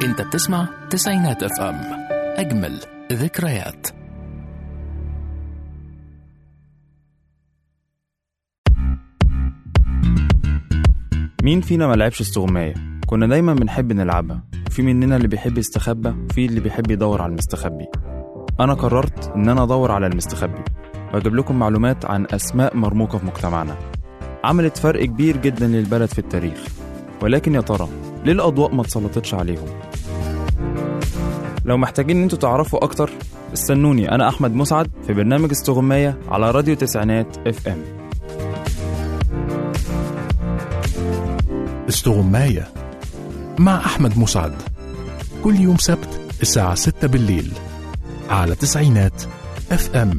انت بتسمع تسعينات اف ام اجمل ذكريات مين فينا ما لعبش استغماية؟ كنا دايما بنحب نلعبها وفي مننا اللي بيحب يستخبى وفي اللي بيحب يدور على المستخبي أنا قررت إن أنا أدور على المستخبي وأجيب لكم معلومات عن أسماء مرموقة في مجتمعنا عملت فرق كبير جدا للبلد في التاريخ ولكن يا ترى ليه الأضواء ما اتسلطتش عليهم؟ لو محتاجين إن انتوا تعرفوا أكتر استنوني أنا أحمد مسعد في برنامج استغماية على راديو تسعينات اف ام استغماية مع أحمد مسعد كل يوم سبت الساعة 6 بالليل على تسعينات اف ام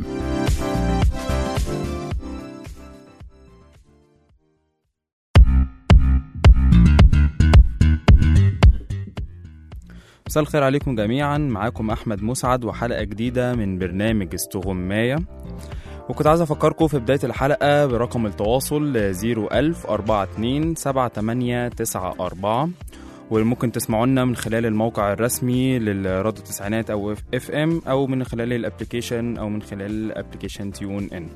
مساء الخير عليكم جميعا معاكم احمد مسعد وحلقه جديده من برنامج استغمايه وكنت عايز افكركم في بدايه الحلقه برقم التواصل 01000 42 7894 وممكن تسمعونا من خلال الموقع الرسمي للراديو التسعينات او اف ام او من خلال الابلكيشن او من خلال ابلكيشن تيون ان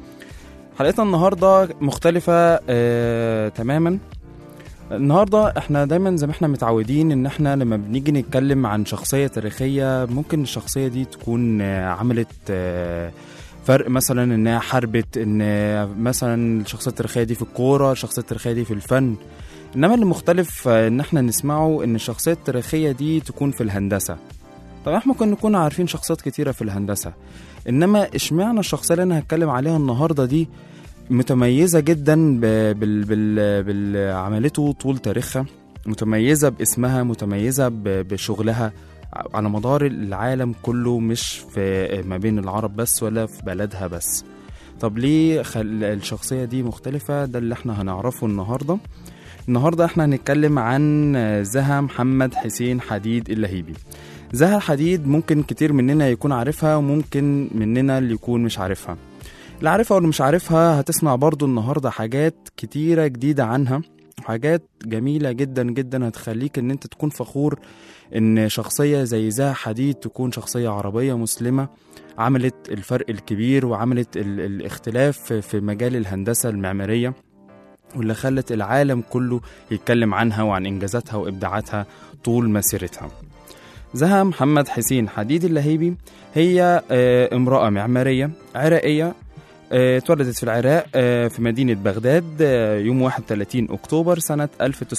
حلقتنا النهارده مختلفه آه تماما النهارده احنا دايما زي ما احنا متعودين ان احنا لما بنيجي نتكلم عن شخصيه تاريخيه ممكن الشخصيه دي تكون آه، عملت آه، فرق مثلا انها حاربت ان آه، مثلا الشخصيه التاريخيه دي في الكوره الشخصيه التاريخيه دي في الفن انما اللي مختلف آه، ان احنا نسمعه ان الشخصيه التاريخيه دي تكون في الهندسه طبعا احنا ممكن نكون عارفين شخصيات كتيره في الهندسه انما اشمعنى الشخصيه اللي انا هتكلم عليها النهارده دي متميزة جدا ب- بال بال بال عملته طول تاريخها متميزة باسمها متميزة ب- بشغلها على مدار العالم كله مش في ما بين العرب بس ولا في بلدها بس طب ليه خل... الشخصية دي مختلفة ده اللي احنا هنعرفه النهاردة النهاردة احنا هنتكلم عن زها محمد حسين حديد اللهيبي زها الحديد ممكن كتير مننا يكون عارفها وممكن مننا اللي يكون مش عارفها اللي عارفها واللي مش عارفها هتسمع برضو النهاردة حاجات كتيرة جديدة عنها حاجات جميلة جدا جدا هتخليك ان انت تكون فخور ان شخصية زي زها حديد تكون شخصية عربية مسلمة عملت الفرق الكبير وعملت ال- الاختلاف في- في مجال الهندسة المعمارية واللي خلت العالم كله يتكلم عنها وعن انجازاتها وابداعاتها طول مسيرتها زها محمد حسين حديد اللهيبي هي آه، امرأة معمارية عراقية آه، اتولدت في العراق آه، في مدينة بغداد آه، يوم 31 أكتوبر سنة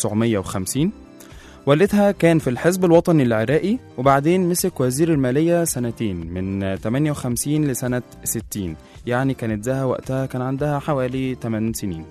1950 والدها كان في الحزب الوطني العراقي وبعدين مسك وزير المالية سنتين من آه، 58 لسنة 60 يعني كانت زها وقتها كان عندها حوالي 8 سنين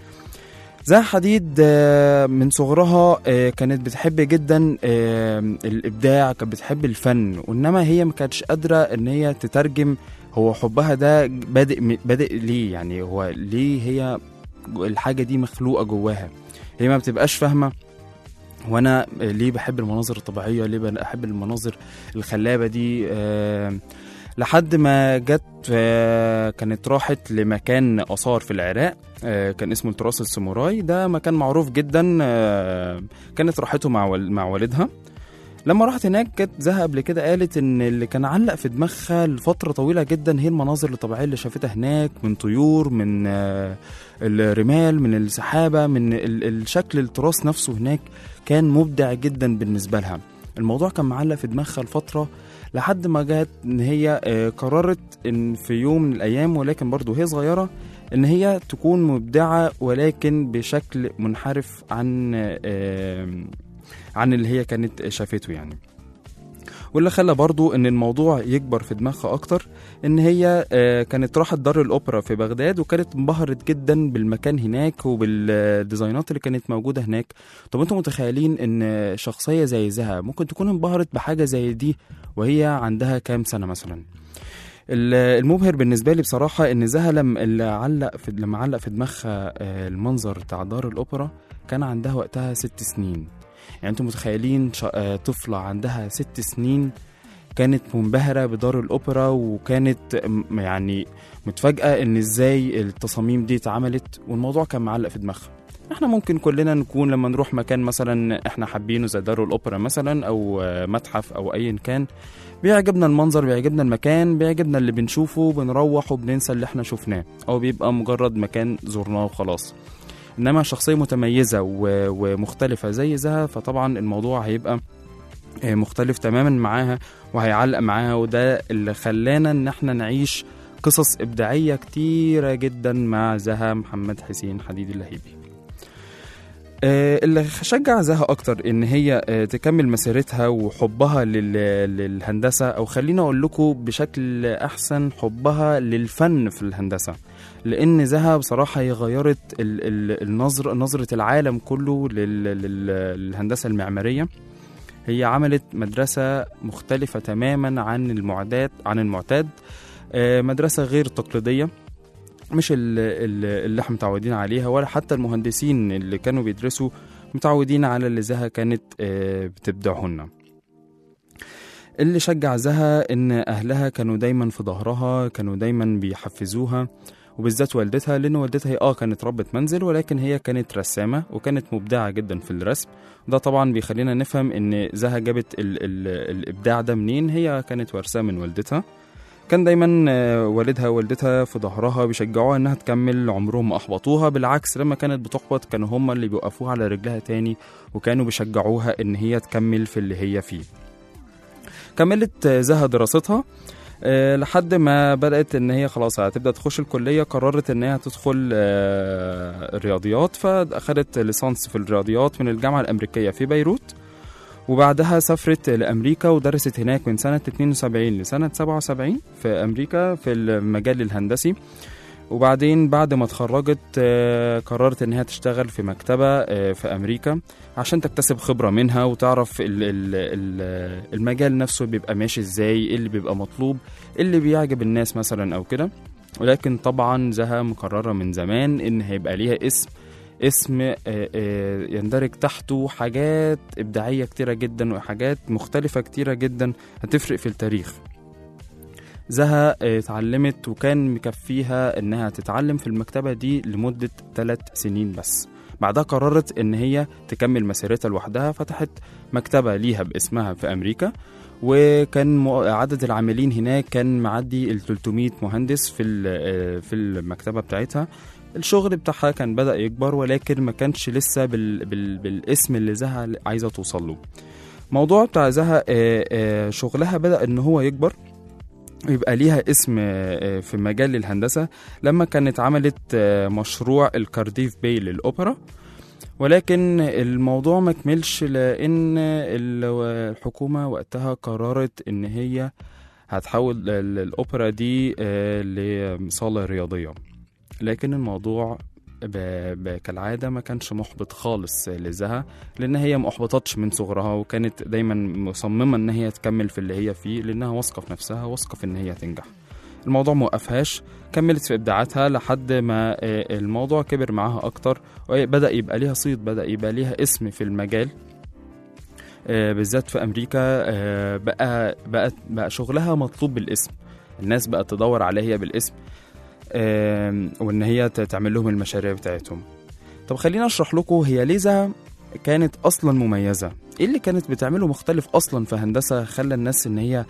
زها حديد آه، من صغرها آه، كانت بتحب جدا آه، الإبداع كانت بتحب الفن وإنما هي ما كانتش قادرة إن هي تترجم هو حبها ده بادئ بادئ ليه يعني هو ليه هي الحاجه دي مخلوقه جواها هي ما بتبقاش فاهمه وانا ليه بحب المناظر الطبيعيه ليه بحب المناظر الخلابه دي آه لحد ما جت آه كانت راحت لمكان اثار في العراق آه كان اسمه التراث الساموراي ده مكان معروف جدا آه كانت راحته مع وال- مع والدها لما راحت هناك كانت زها قبل كده قالت ان اللي كان علق في دماغها لفتره طويله جدا هي المناظر الطبيعيه اللي شافتها هناك من طيور من آه، الرمال من السحابه من ال- الشكل التراث نفسه هناك كان مبدع جدا بالنسبه لها الموضوع كان معلق في دماغها لفتره لحد ما جت ان هي آه، قررت ان في يوم من الايام ولكن برضه هي صغيره ان هي تكون مبدعه ولكن بشكل منحرف عن آه، عن اللي هي كانت شافته يعني واللي خلى برضو ان الموضوع يكبر في دماغها اكتر ان هي آه، كانت راحت دار الاوبرا في بغداد وكانت انبهرت جدا بالمكان هناك وبالديزاينات اللي كانت موجوده هناك طب انتوا متخيلين ان شخصيه زي زها ممكن تكون انبهرت بحاجه زي دي وهي عندها كام سنه مثلا ال- المبهر بالنسبه لي بصراحه ان زها لما اللي علق في لما علق في دماغها آه، المنظر بتاع دار الاوبرا كان عندها وقتها ست سنين يعني انتم متخيلين ش- آه، طفلة عندها ست سنين كانت منبهرة بدار الأوبرا وكانت م- يعني متفاجئة إن إزاي التصاميم دي اتعملت والموضوع كان معلق في دماغها احنا ممكن كلنا نكون لما نروح مكان مثلا احنا حابينه زي دار الاوبرا مثلا او آه، متحف او ايا كان بيعجبنا المنظر بيعجبنا المكان بيعجبنا اللي بنشوفه بنروح وبننسى اللي احنا شفناه او بيبقى مجرد مكان زرناه وخلاص انما شخصيه متميزه و- ومختلفه زي زها فطبعا الموضوع هيبقى آه، مختلف تماما معاها وهيعلق معاها وده اللي خلانا ان احنا نعيش قصص ابداعيه كتيره جدا مع زها محمد حسين حديد اللهيبي آه، اللي شجع زها اكتر ان هي آه، تكمل مسيرتها وحبها لل- للهندسه او خليني اقول لكم بشكل احسن حبها للفن في الهندسه لان زها بصراحه هي غيرت ال- ال- النظر نظره العالم كله لل- لل- للهندسه المعماريه هي عملت مدرسه مختلفه تماما عن المعدات عن المعتاد آه، مدرسه غير تقليديه مش ال- ال- اللي احنا متعودين عليها ولا حتى المهندسين اللي كانوا بيدرسوا متعودين على اللي زها كانت آه، بتبدعه لنا اللي شجع زها ان اهلها كانوا دايما في ظهرها كانوا دايما بيحفزوها وبالذات والدتها لان والدتها هي اه كانت ربة منزل ولكن هي كانت رسامة وكانت مبدعة جدا في الرسم ده طبعا بيخلينا نفهم ان زها جابت ال ال الابداع ده منين هي كانت وارثاه من والدتها كان دايما آه، والدها ووالدتها في ظهرها بيشجعوها انها تكمل عمرهم ما احبطوها بالعكس لما كانت بتحبط كانوا هم اللي بيوقفوها على رجلها تاني وكانوا بيشجعوها ان هي تكمل في اللي هي فيه كملت آه، زها دراستها آه، لحد ما بدأت إن هي خلاص هتبدأ تخش الكلية قررت إن هي تدخل آه، الرياضيات فأخدت ليسانس في الرياضيات من الجامعة الأمريكية في بيروت وبعدها سافرت لأمريكا ودرست هناك من سنة 72 لسنة 77 في أمريكا في المجال الهندسي وبعدين بعد ما اتخرجت آه، قررت إن هي تشتغل في مكتبة آه، في أمريكا عشان تكتسب خبرة منها وتعرف ال- ال- ال- المجال نفسه بيبقى ماشي ازاي ايه اللي بيبقى مطلوب إيه اللي بيعجب الناس مثلا او كده ولكن طبعا زها مقررة من زمان ان هيبقى ليها اسم اسم آه، آه، يندرج تحته حاجات إبداعية كتيرة جدا وحاجات مختلفة كتيرة جدا هتفرق في التاريخ زها آه، اتعلمت وكان مكفيها انها تتعلم في المكتبة دي لمدة ثلاث سنين بس بعدها قررت ان هي تكمل مسيرتها لوحدها فتحت مكتبة ليها باسمها في امريكا وكان م- عدد العاملين هناك كان معدي ال 300 مهندس في ال- آه، في المكتبة بتاعتها الشغل بتاعها كان بدأ يكبر ولكن ما كانش لسه بال بال بالاسم اللي زها عايزة توصل له موضوع بتاع زها آه، آه، شغلها بدأ ان هو يكبر يبقى ليها اسم آه، في مجال الهندسة لما كانت عملت آه، مشروع الكارديف باي للأوبرا ولكن الموضوع ما كملش لأن ال- الحكومة وقتها قررت إن هي هتحول ال- الأوبرا دي آه، لصالة رياضية لكن الموضوع ب... ب... كالعادة ما كانش محبط خالص لزها لأن هي ما أحبطتش من صغرها وكانت دايما مصممة إن هي تكمل في اللي هي فيه لأنها واثقة في نفسها واثقة في إن هي تنجح الموضوع موقفهاش كملت في إبداعاتها لحد ما آه، الموضوع كبر معاها أكتر وبدأ يبقى ليها صيت بدأ يبقى ليها اسم في المجال آه، بالذات في أمريكا آه، بقى بقى بقى شغلها مطلوب بالاسم الناس بقت تدور عليها هي بالاسم آم، وان هي ت- تعمل لهم المشاريع بتاعتهم طب خلينا اشرح لكم هي ليه زها كانت اصلا مميزه ايه اللي كانت بتعمله مختلف اصلا في هندسه خلى الناس ان هي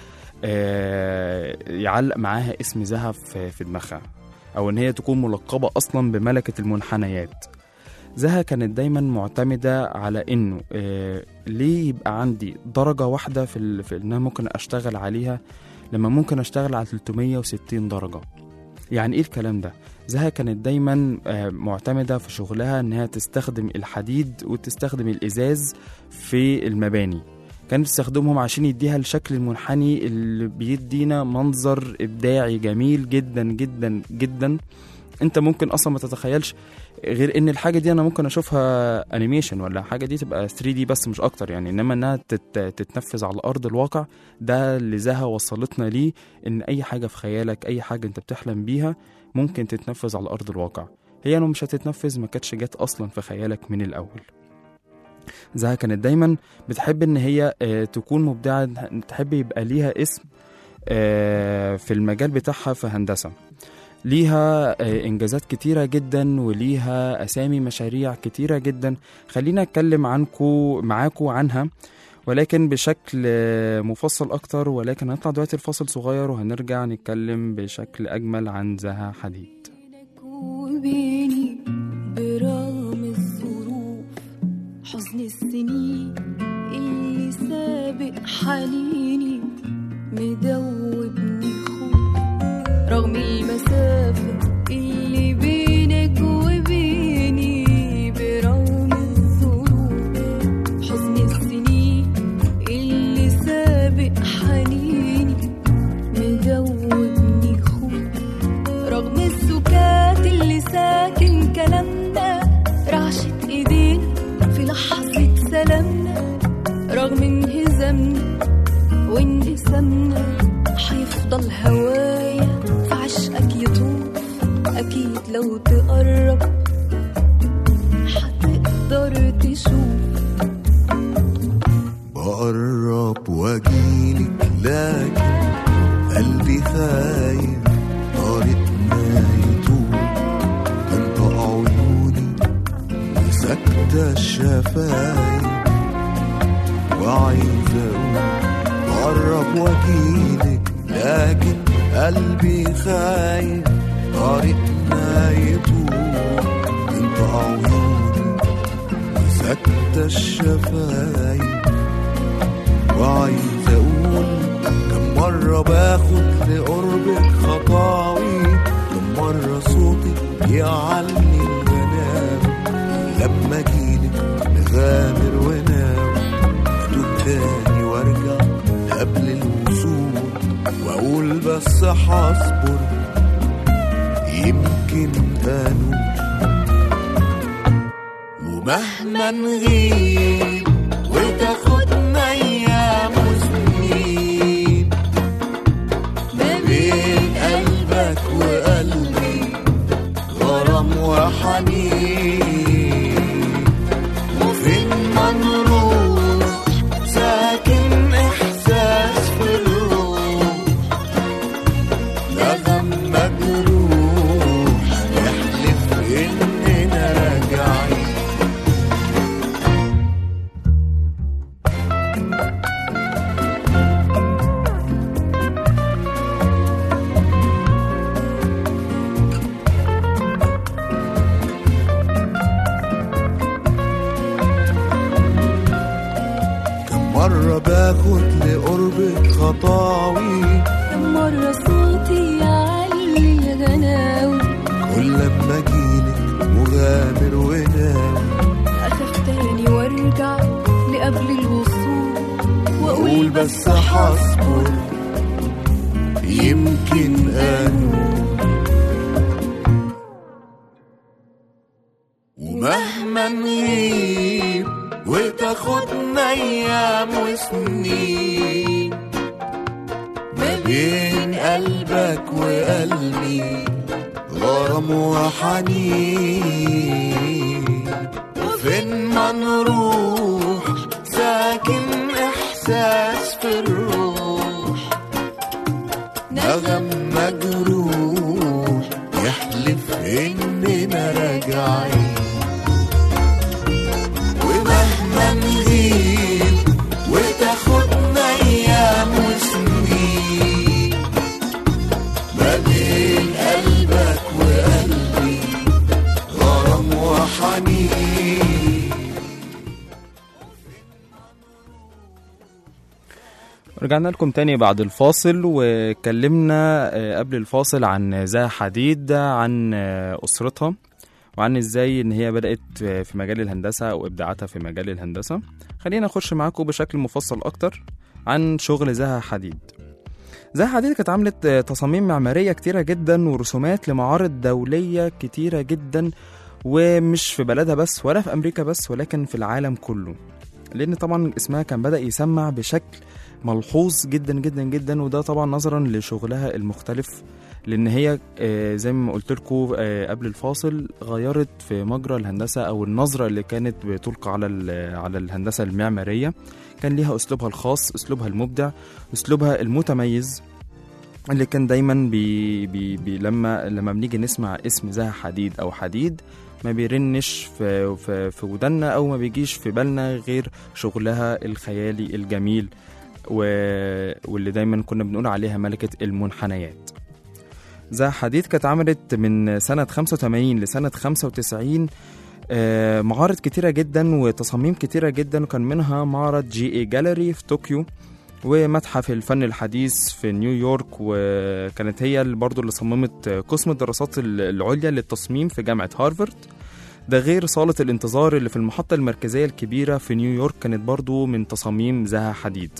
آه، يعلق معاها اسم زها في في دماغها او ان هي تكون ملقبه اصلا بملكه المنحنيات زها كانت دايما معتمده على انه آه، ليه يبقى عندي درجه واحده في ال- في ان انا ممكن اشتغل عليها لما ممكن اشتغل على 360 درجه يعني ايه الكلام ده زها كانت دايما آه، معتمده في شغلها انها تستخدم الحديد وتستخدم الازاز في المباني كانت تستخدمهم عشان يديها الشكل المنحني اللي بيدينا منظر ابداعي جميل جدا جدا جدا انت ممكن اصلا ما تتخيلش غير ان الحاجه دي انا ممكن اشوفها انيميشن ولا حاجه دي تبقى 3 دي بس مش اكتر يعني انما انها تت- تتنفذ على ارض الواقع ده اللي زها وصلتنا ليه ان اي حاجه في خيالك اي حاجه انت بتحلم بيها ممكن تتنفذ على ارض الواقع هي لو مش هتتنفذ ما كانتش جت اصلا في خيالك من الاول زها كانت دايما بتحب ان هي آه، تكون مبدعه تحب يبقى ليها اسم آه، في المجال بتاعها في هندسه ليها آه، إنجازات كتيرة جدا وليها أسامي مشاريع كتيرة جدا خلينا أتكلم عنكو معاكو عنها ولكن بشكل آه، مفصل أكتر ولكن هنطلع دلوقتي الفاصل صغير وهنرجع نتكلم بشكل أجمل عن زها حديد بينك وبيني برغم الظروف حزن السنين اللي سابق حنيني مدوبني خوف رغم المسافة اللي بينك وبيني برغم الظروف حزن السنين اللي سابق حنيني مدوبني خوف رغم السكات اللي ساكن كلامنا رعشة ايدينا في لحظة سلامنا رغم انهزامنا وانقسامنا هيفضل هوايا في عشقك يطوف اكيد لو تقرب هتقدر تشوف بقرب واجيلك لكن قلبي خايف طريقنا يطول انت عيوني ساكتة الشفايف وعايز اقول بقرب واجيلك لكن قلبي خايف طريقنا يطول انت عيوني ساكتة الشفايف وعايز اقول كم مرة باخد لقربك خطاوي كم مرة صوتي يعلي الغنام لما اجيلك نغامر وناوي اخدك تاني وارجع قبل الوصول واقول بس هصبر يمكن انوب ومهما نغيب وتاخدنا ايام وسنين ما بين قلبك وقلبي غرام وحنين وفين ما نروح ساكن احساس في الروح نغم مجروح يحلف اننا راجعين كم مرة باخد لقربك خطاوي كم مرة صوتي يعلي الغناوي كل لما اجيلك مغامر وناوي أخاف تاني وارجع لقبل الوصول واقول وأقول بس هصبر يمكن انوب ومهما نغيب وتاخدنا ايام وسنين ما بين قلبك وقلبي غرام وحنين وفين ما نروح ساكن احساس في الروح نغم مجروح يحلف اننا راجعين ومهما نغيب وتاخدنا ايام وسنين ما بين قلبك وقلبي غرام وحنين رجعنا لكم تاني بعد الفاصل واتكلمنا آه، قبل الفاصل عن زها حديد عن آه، أسرتها وعن ازاي ان هي بدأت آه، في مجال الهندسة او ابداعاتها في مجال الهندسة خلينا نخش معاكم بشكل مفصل اكتر عن شغل زها حديد زها حديد كانت عملت آه، تصاميم معمارية كتيرة جدا ورسومات لمعارض دولية كتيرة جدا ومش في بلدها بس ولا في أمريكا بس ولكن في العالم كله لأن طبعا اسمها كان بدأ يسمع بشكل ملحوظ جدا جدا جدا وده طبعا نظرا لشغلها المختلف لان هي آه، زي ما قلت لكم قبل الفاصل غيرت في مجرى الهندسه او النظره اللي كانت بتلقى على ال- على الهندسه المعماريه كان ليها اسلوبها الخاص اسلوبها المبدع اسلوبها المتميز اللي كان دايما بي بي بي لما لما بنيجي نسمع اسم زها حديد او حديد ما بيرنش في في, في ودنا او ما بيجيش في بالنا غير شغلها الخيالي الجميل و... واللي دايما كنا بنقول عليها ملكة المنحنيات زها حديد كانت عملت من سنة 85 لسنة 95 آه، معارض كتيرة جدا وتصاميم كتيرة جدا وكان منها معرض جي اي جاليري في طوكيو ومتحف الفن الحديث في نيويورك وكانت هي اللي برضو اللي صممت قسم الدراسات العليا للتصميم في جامعة هارفارد ده غير صالة الانتظار اللي في المحطة المركزية الكبيرة في نيويورك كانت برضو من تصاميم زها حديد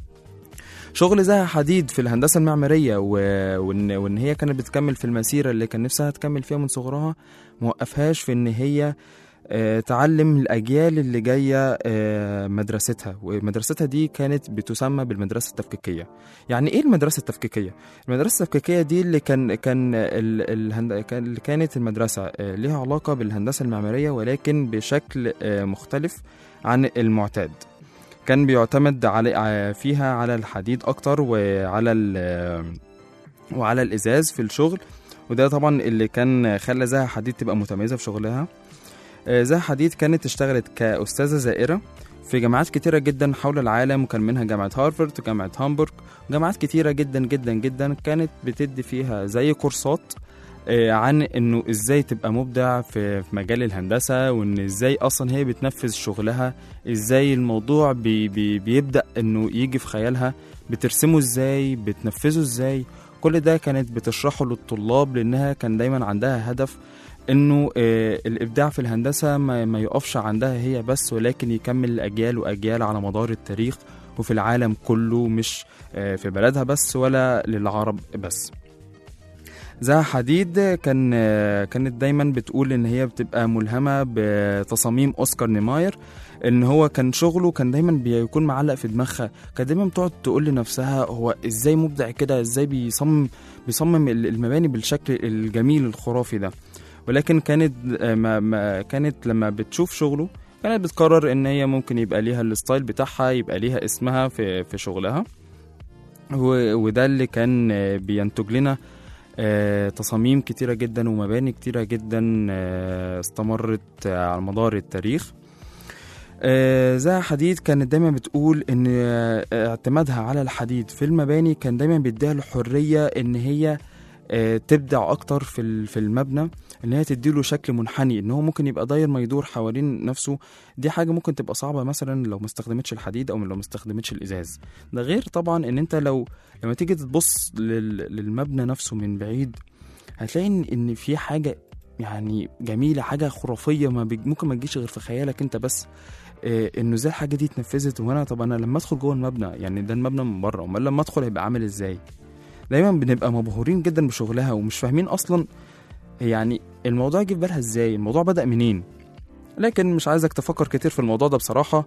شغل زها حديد في الهندسة المعمارية و... وإن... وإن هي كانت بتكمل في المسيرة اللي كان نفسها تكمل فيها من صغرها موقفهاش في إن هي آه، تعلم الأجيال اللي جاية آه، مدرستها ومدرستها دي كانت بتسمى بالمدرسة التفكيكية يعني إيه المدرسة التفكيكية؟ المدرسة التفكيكية دي اللي كان كان ال... الهند... كان- اللي كانت المدرسة آه، ليها علاقة بالهندسة المعمارية ولكن بشكل آه، مختلف عن المعتاد كان بيعتمد على ع- فيها على الحديد اكتر وعلى ال وعلى الازاز في الشغل وده طبعا اللي كان خلى زها حديد تبقى متميزه في شغلها آه، زها حديد كانت اشتغلت كاستاذه زائره في جامعات كتيرة جدا حول العالم وكان منها جامعة هارفارد وجامعة هامبورغ وجامعات كتيرة جدا جدا جدا كانت بتدي فيها زي كورسات آه، عن انه ازاي تبقى مبدع في في مجال الهندسة وان ازاي اصلا هي بتنفذ شغلها ازاي الموضوع بي بي بيبدا انه يجي في خيالها بترسمه ازاي بتنفذه ازاي كل ده كانت بتشرحه للطلاب لانها كان دايما عندها هدف انه آه، الابداع في الهندسه ما, ما يقفش عندها هي بس ولكن يكمل اجيال واجيال على مدار التاريخ وفي العالم كله مش آه، في بلدها بس ولا للعرب بس زها حديد كان آه، كانت دايما بتقول ان هي بتبقى ملهمه بتصاميم اوسكار نيماير ان هو كان شغله كان دايما بيكون معلق في دماغها كانت دايما بتقعد تقول لنفسها هو ازاي مبدع كده ازاي بيصمم بيصمم ال- المباني بالشكل الجميل الخرافي ده ولكن كانت آه، ما ما كانت لما بتشوف شغله كانت بتقرر ان هي ممكن يبقى ليها الستايل بتاعها يبقى ليها اسمها في في شغلها و- وده اللي كان آه، بينتج لنا آه، تصاميم كتيرة جدا ومباني كتيرة جدا آه، استمرت آه، على مدار التاريخ آه، زها حديد كانت دايما بتقول ان آه، اعتمادها على الحديد في المباني كان دايما بيديها الحرية ان هي آه، تبدع اكتر في ال- في المبنى ان هي تديله شكل منحني ان هو ممكن يبقى داير ما يدور حوالين نفسه دي حاجه ممكن تبقى صعبه مثلا لو ما استخدمتش الحديد او لو ما استخدمتش الازاز ده غير طبعا ان انت لو لما تيجي تبص لل- للمبنى نفسه من بعيد هتلاقي ان ان في حاجه يعني جميله حاجه خرافيه ما بيج- ممكن ما تجيش غير في خيالك انت بس آه، انه ازاي الحاجه دي اتنفذت وانا طب انا لما ادخل جوه المبنى يعني ده المبنى من بره امال لما ادخل هيبقى عامل ازاي دايما بنبقى مبهورين جدا بشغلها ومش فاهمين اصلا يعني الموضوع جه في بالها ازاي الموضوع بدا منين لكن مش عايزك تفكر كتير في الموضوع ده بصراحه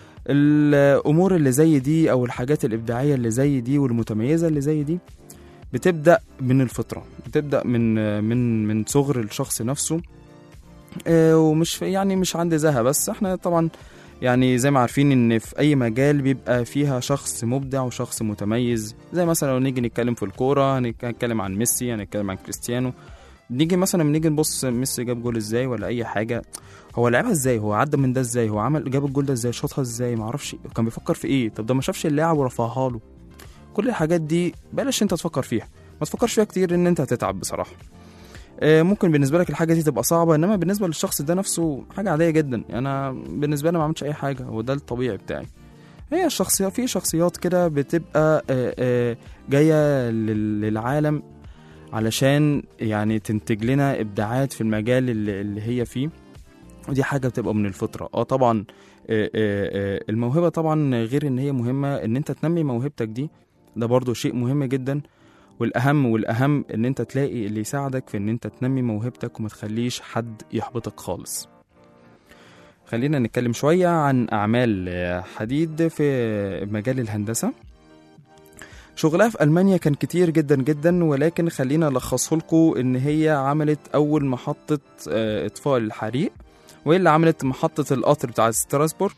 الامور اللي زي دي او الحاجات الابداعيه اللي زي دي والمتميزه اللي زي دي بتبدا من الفطره بتبدا من من من صغر الشخص نفسه آه، ومش في- يعني مش عند زها بس احنا طبعا يعني زي ما عارفين ان في اي مجال بيبقى فيها شخص مبدع وشخص متميز زي مثلا لو نيجي نتكلم في الكوره هنتكلم عن ميسي هنتكلم عن كريستيانو نيجي مثلا بنيجي نبص ميسي جاب جول ازاي ولا اي حاجه هو لعبها ازاي هو عدى من ده ازاي هو عمل جاب الجول ده ازاي شاطها ازاي معرفش كان بيفكر في ايه طب ده ما شافش اللاعب ورفعها له كل الحاجات دي بلاش انت تفكر فيها ما تفكرش فيها كتير ان انت هتتعب بصراحه آه، ممكن بالنسبه لك الحاجه دي تبقى صعبه انما بالنسبه للشخص ده نفسه حاجه عاديه جدا انا بالنسبه لي ما عملتش اي حاجه هو ده الطبيعي بتاعي هي الشخصيات في شخصيات كده بتبقى آه، آه، جايه لل- للعالم علشان يعني تنتج لنا ابداعات في المجال اللي, اللي هي فيه ودي حاجه بتبقى من الفطره اه طبعا آه، آه، آه، الموهبه طبعا غير ان هي مهمه ان انت تنمي موهبتك دي ده برضو شيء مهم جدا والاهم والاهم ان انت تلاقي اللي يساعدك في ان انت تنمي موهبتك وما تخليش حد يحبطك خالص خلينا نتكلم شوية عن أعمال آه، حديد في مجال الهندسة شغلها في ألمانيا كان كتير جدا جدا ولكن خلينا ألخصه لكم إن هي عملت أول محطة آه، إطفاء الحريق وهي اللي عملت محطة القطر بتاع ستراسبورغ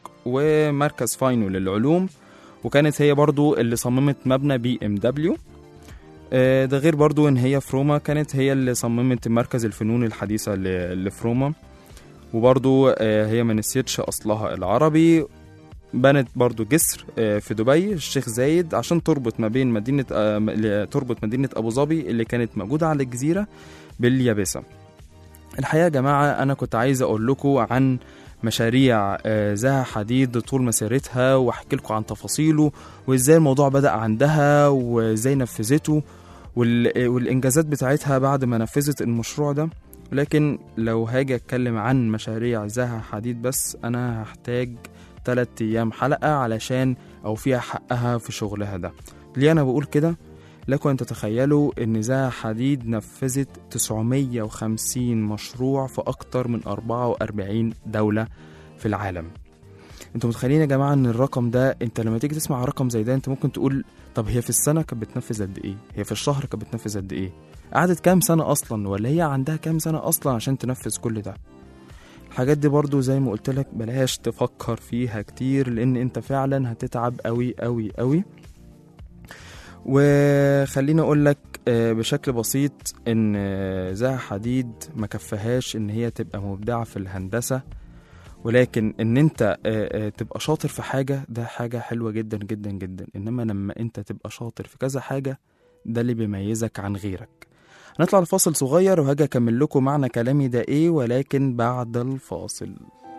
ومركز فاينو للعلوم وكانت هي برضو اللي صممت مبنى بي ام دبليو آه، ده غير برضو ان هي في روما كانت هي اللي صممت مركز الفنون الحديثة ل- اللي في روما وبرضو آه، هي ما نسيتش اصلها العربي بنت برضو جسر آه، في دبي الشيخ زايد عشان تربط ما بين مدينة آه، م- ل- تربط مدينة أبو ظبي اللي كانت موجودة على الجزيرة باليابسة الحقيقة يا جماعة أنا كنت عايز أقول لكم عن مشاريع آه، زها حديد طول مسيرتها واحكي لكم عن تفاصيله وازاي الموضوع بدأ عندها وازاي نفذته وال- والانجازات بتاعتها بعد ما نفذت المشروع ده لكن لو هاجي اتكلم عن مشاريع زها حديد بس انا هحتاج تلات ايام حلقة علشان اوفيها حقها في شغلها ده ليه انا بقول كده لكم ان تتخيلوا ان زها حديد نفذت 950 مشروع في اكتر من 44 دولة في العالم انتوا متخيلين يا جماعه ان الرقم ده انت لما تيجي تسمع رقم زي ده انت ممكن تقول طب هي في السنه كانت بتنفذ قد ايه هي في الشهر كانت بتنفذ قد ايه قعدت كام سنه اصلا ولا هي عندها كام سنه اصلا عشان تنفذ كل ده الحاجات دي برضو زي ما قلت لك بلاش تفكر فيها كتير لان انت فعلا هتتعب قوي قوي قوي وخليني اقول لك آه، بشكل بسيط ان آه، زها حديد ما كفهاش ان هي تبقى مبدعه في الهندسه ولكن ان انت آه، آه، تبقى شاطر في حاجه ده حاجه حلوه جدا جدا جدا انما لما انت تبقى شاطر في كذا حاجه ده اللي بيميزك عن غيرك هنطلع لفاصل صغير وهاجي اكمل لكم معنى كلامي ده ايه ولكن بعد الفاصل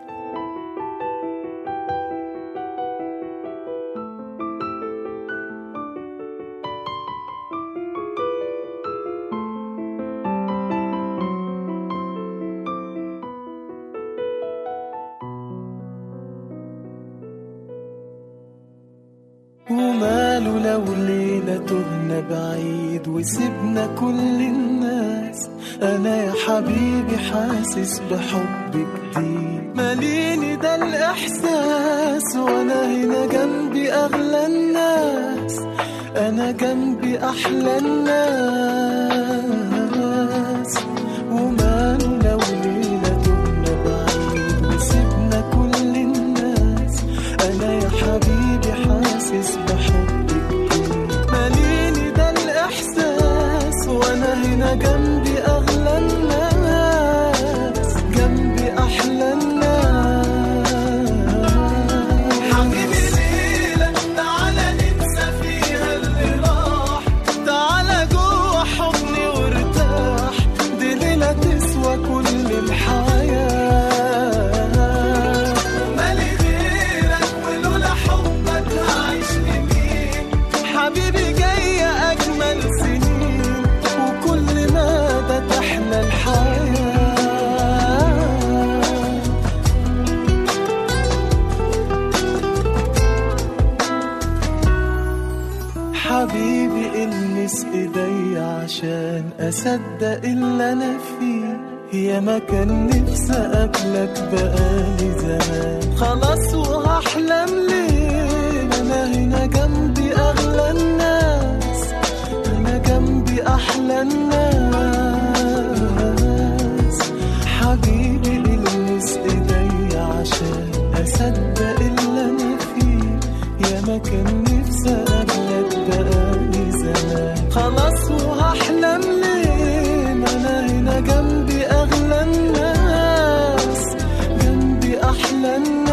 وماله لو ليلة تهنا بعيد وسيبنا كل الناس أنا يا حبيبي حاسس بحب جديد ماليني ده الإحساس وأنا هنا جنبي أغلى الناس أنا جنبي أحلى الناس وماله لو ليلة تهنا بعيد وسيبنا كل الناس أنا يا حبيبي حاسس بحبك ماليني ده الإحساس وأنا هنا جنبي أغلى الناس جنبي أحلى الناس حبيبي ليلة تعالى ننسى فيها اللي راح تعالى جوه حضني وارتاح دي ليلة تسوى كل الحياة مالي غيرك ولولا حبك هعيش لمين حبيبي جاية أجمل سنين وكل مدى تحلى الحياة حبيبي المس ايدي عشان اصدق اللي انا فيه يا ما كان نفسي اقابلك بقالي زمان خلاص وهحلم ليه انا هنا جنبي اغلى الناس انا جنبي احلى الناس حبيبي المس ايدي عشان اصدق اللي انا فيه يا ما كان نفسي اقابلك بقالي زمان خلاص وهحلم ليه ما انا هنا جنبي اغلى الناس جنبي احلى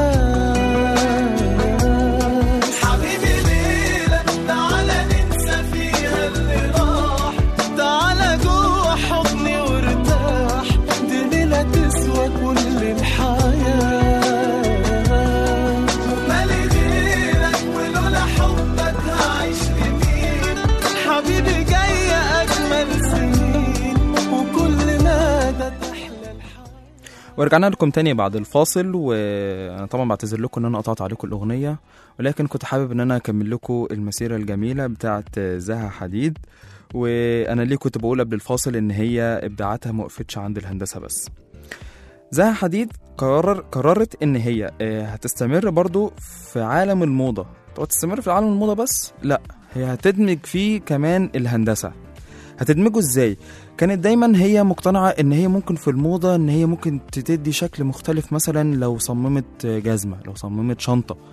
الناس حبيبي ليلة تعالى ننسى فيها اللي راح تعالى جوه حضني وارتاح دي ليلة تسوى كل الحياة مالي غيرك ولولا حبك هعيش لمين حبيبي جاية أجمل سنين وكل مدى تحلى الحياة ورجعنا لكم تاني بعد الفاصل وانا طبعا بعتذر لكم ان انا قطعت عليكم الاغنيه ولكن كنت حابب ان انا اكمل لكم المسيره الجميله بتاعت زها حديد وانا ليه كنت بقول قبل الفاصل ان هي ابداعاتها ما وقفتش عند الهندسه بس زها حديد قرر قررت ان هي آه، هتستمر برضو في عالم الموضه طب تستمر في عالم الموضه بس لا هي هتدمج فيه كمان الهندسه هتدمجه ازاي كانت دايما هي مقتنعة ان هي ممكن في الموضة ان هي ممكن تدي شكل مختلف مثلا لو صممت جزمة لو صممت شنطة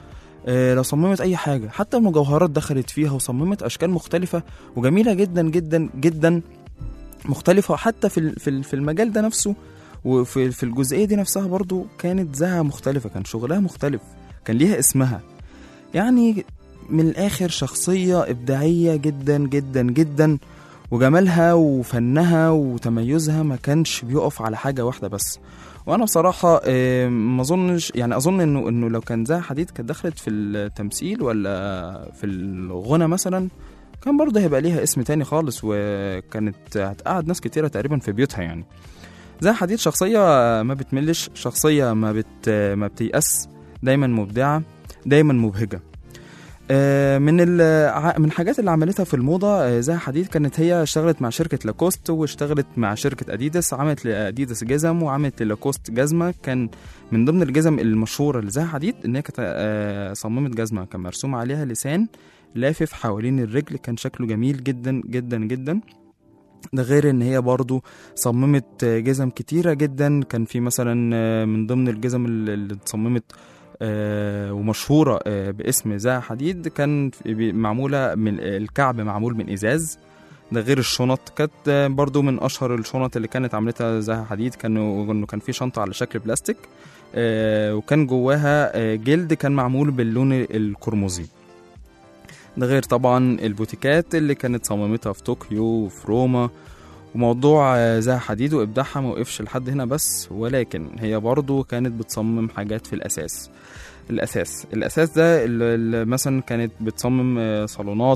آه، لو صممت اي حاجه حتى المجوهرات دخلت فيها وصممت اشكال مختلفه وجميله جدا جدا جدا مختلفه حتى في ال- في ال- في المجال ده نفسه وفي في الجزئيه دي نفسها برضو كانت زها مختلفه كان شغلها مختلف كان ليها اسمها يعني من الاخر شخصيه ابداعيه جدا جدا جدا وجمالها وفنها وتميزها ما كانش بيقف على حاجه واحده بس وانا بصراحه آه، ما اظنش يعني اظن انه انه لو كان زها حديد كانت دخلت في التمثيل ولا في الغنى مثلا كان برضه هيبقى ليها اسم تاني خالص وكانت هتقعد ناس كتيره تقريبا في بيوتها يعني زها حديد شخصيه ما بتملش شخصيه ما بت ما بتيأس دايما مبدعه دايما مبهجه آه، من ال- من الحاجات اللي عملتها في الموضه آه، زها حديد كانت هي اشتغلت مع شركه لاكوست واشتغلت مع شركه اديداس عملت لاديداس جزم وعملت للاكوست جزمه كان من ضمن الجزم المشهوره لزها حديد ان هي كانت آه، صممت جزمه كان مرسوم عليها لسان لافف حوالين الرجل كان شكله جميل جدا جدا جدا ده غير ان هي برضو صممت آه، جزم كتيرة جدا كان في مثلا آه، من ضمن الجزم اللي اللي اتصممت آه، ومشهورة آه، باسم زها حديد كان في- بي- معمولة من الكعب معمول من ازاز ده غير الشنط كانت آه، برضو من اشهر الشنط اللي كانت عملتها زها حديد كانوا انه كان في شنطة على شكل بلاستيك آه، وكان جواها آه، جلد كان معمول باللون القرمزي ده غير طبعا البوتيكات اللي كانت صممتها في طوكيو وفي روما وموضوع آه، زها حديد وابداعها ما وقفش لحد هنا بس ولكن هي برضو كانت بتصمم حاجات في الاساس الاساس الاساس ده اللي اللي مثلا كانت بتصمم آه، صالونات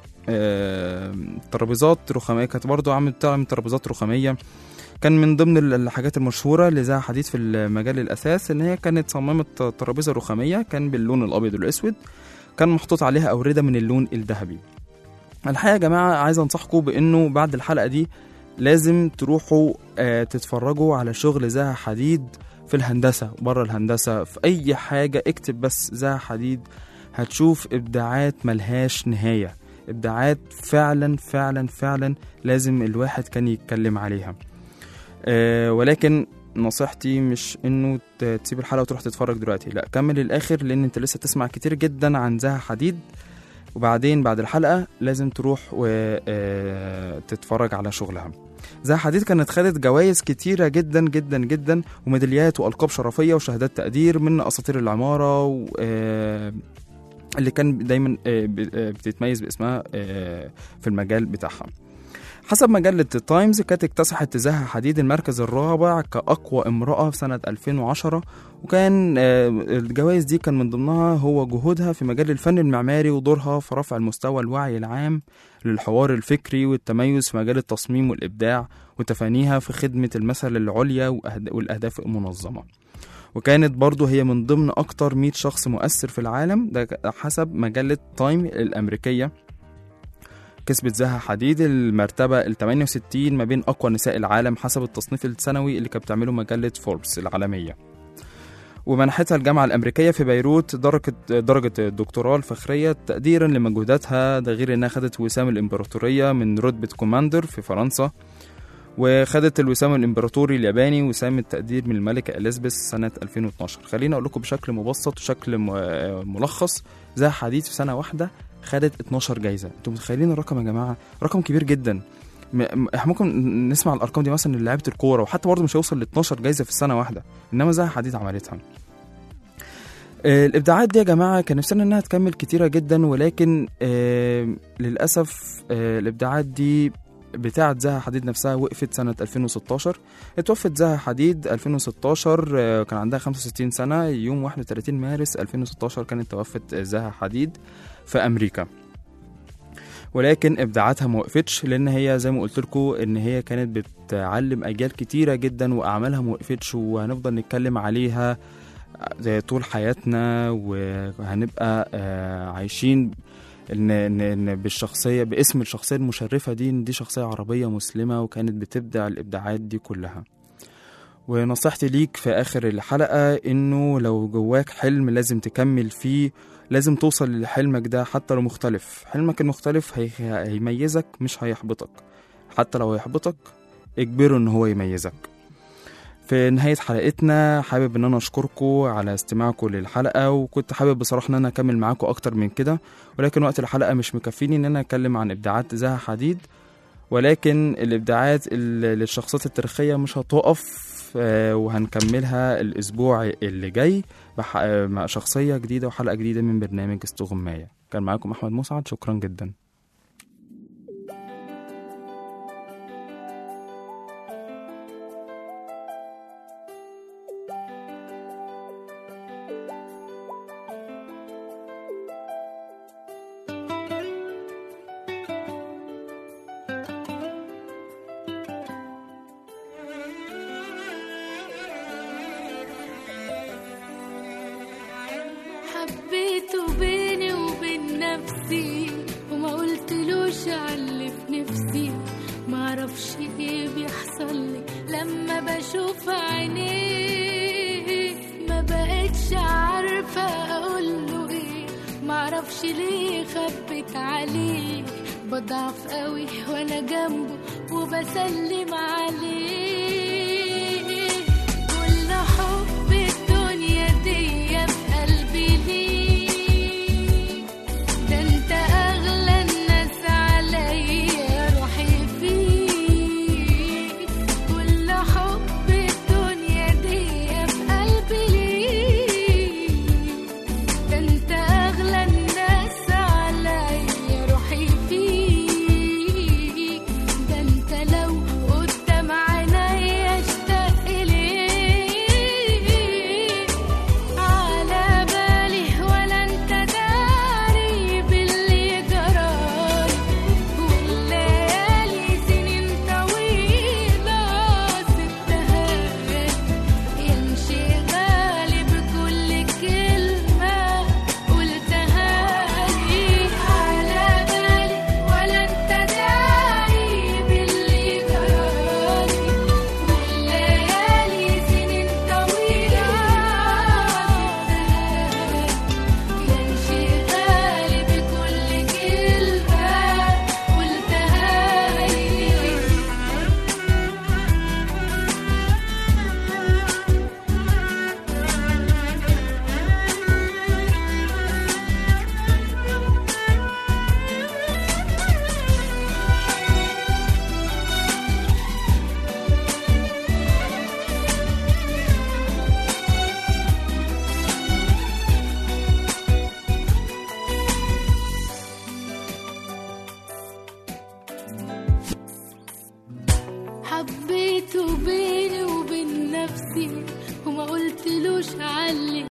آه، ترابيزات رخاميه كانت برضو عملت بتعمل ترابيزات رخاميه كان من ضمن ال- الحاجات المشهوره لزها حديد في المجال الاساس ان هي كانت صممت ترابيزه رخاميه كان باللون الابيض والاسود كان محطوط عليها أوردة من اللون الذهبي الحقيقة يا جماعة عايز أنصحكم بأنه بعد الحلقة دي لازم تروحوا آه، تتفرجوا على شغل زها حديد في الهندسة بره الهندسة في أي حاجة اكتب بس زها حديد هتشوف إبداعات ملهاش نهاية إبداعات فعلا فعلا فعلا لازم الواحد كان يتكلم عليها آه، ولكن نصيحتي مش انه ت- تسيب الحلقه وتروح تتفرج دلوقتي لا كمل للاخر لان انت لسه تسمع كتير جدا عن زها حديد وبعدين بعد الحلقه لازم تروح وتتفرج على شغلها زها حديد كانت خدت جوائز كتيره جدا جدا جدا وميداليات والقاب شرفيه وشهادات تقدير من اساطير العماره و آه، اللي كان دايما آه، ب- آه، بتتميز باسمها آه، في المجال بتاعها حسب مجلة التايمز كانت اكتسحت زها حديد المركز الرابع كأقوى امرأة في سنة 2010 وكان آه، الجوائز دي كان من ضمنها هو جهودها في مجال الفن المعماري ودورها في رفع المستوى الوعي العام للحوار الفكري والتميز في مجال التصميم والإبداع وتفانيها في خدمة المثل العليا وأهد- والأهداف المنظمة وكانت برضو هي من ضمن أكتر 100 شخص مؤثر في العالم ده حسب مجلة تايم الأمريكية كسبت زها حديد المرتبة ال 68 ما بين أقوى نساء العالم حسب التصنيف السنوي اللي كانت بتعمله مجلة فوربس العالمية ومنحتها الجامعة الأمريكية في بيروت درجة درجة الدكتوراه الفخرية تقديرا لمجهوداتها ده غير إنها خدت وسام الإمبراطورية من رتبة كوماندر في فرنسا وخدت الوسام الإمبراطوري الياباني وسام التقدير من الملكة إليزابيث سنة 2012 خليني أقول لكم بشكل مبسط وشكل م- ملخص زها حديد في سنة واحدة خدت 12 جايزة انتوا متخيلين الرقم يا جماعة رقم كبير جدا م- م- احنا ممكن نسمع الارقام دي مثلا لعيبه الكوره وحتى برضه مش هيوصل ل 12 جايزه في السنه واحده انما زها حديد عملتها آه، الابداعات دي يا جماعه كان نفسنا انها تكمل كتيره جدا ولكن آه، للاسف آه، الابداعات دي بتاعه زها حديد نفسها وقفت سنه 2016 اتوفت زها حديد 2016 آه، كان عندها 65 سنه يوم 31 مارس 2016 كانت توفت زها حديد في امريكا ولكن ابداعاتها ما وقفتش لان هي زي ما قلت لكم ان هي كانت بتعلم اجيال كتيره جدا واعمالها ما وقفتش وهنفضل نتكلم عليها زي طول حياتنا وهنبقى آه، عايشين ان ان ان بالشخصيه باسم الشخصيه المشرفه دي ان دي شخصيه عربيه مسلمه وكانت بتبدع الابداعات دي كلها ونصيحتي ليك في اخر الحلقه انه لو جواك حلم لازم تكمل فيه لازم توصل لحلمك ده حتى لو مختلف حلمك المختلف هي... هيميزك مش هيحبطك حتى لو هيحبطك اجبره ان هو يميزك في نهاية حلقتنا حابب ان انا اشكركم على استماعكم للحلقة وكنت حابب بصراحة ان انا اكمل معاكم اكتر من كده ولكن وقت الحلقة مش مكفيني ان انا اتكلم عن ابداعات زها حديد ولكن الابداعات ال- للشخصيات التاريخية مش هتقف آه، وهنكملها الاسبوع اللي جاي بح- آه، مع شخصية جديدة وحلقة جديدة من برنامج استغماية كان معاكم احمد مسعد شكرا جدا حبيته بيني وبين نفسي وما قلتلوش على اللي في نفسي معرفش ايه بيحصل لي لما بشوف عينيه ما بقتش عارفة اقوله ايه معرفش ليه خبت عليه بضعف قوي وانا جنبه وبسلم عليه كل حب الدنيا دي في قلبي ليك ده انت اغلى الناس عليا روحي فيك كل حب الدنيا دي في قلبي ليك ده انت اغلى الناس عليا روحي فيك ده انت لو قدام عينيا اشتاق ليك على بالي ولا انت داري باللي جرالي والليالي سنين طويلة سبتها يمشي غالي بكل كلمة قلتها لي على بالي ولا انت داري باللي جرالي والليالي سنين طويلة يمشي غالي بكل كلمة قلتها لي حبيته بيني وبين نفسي وما قلتلوش علي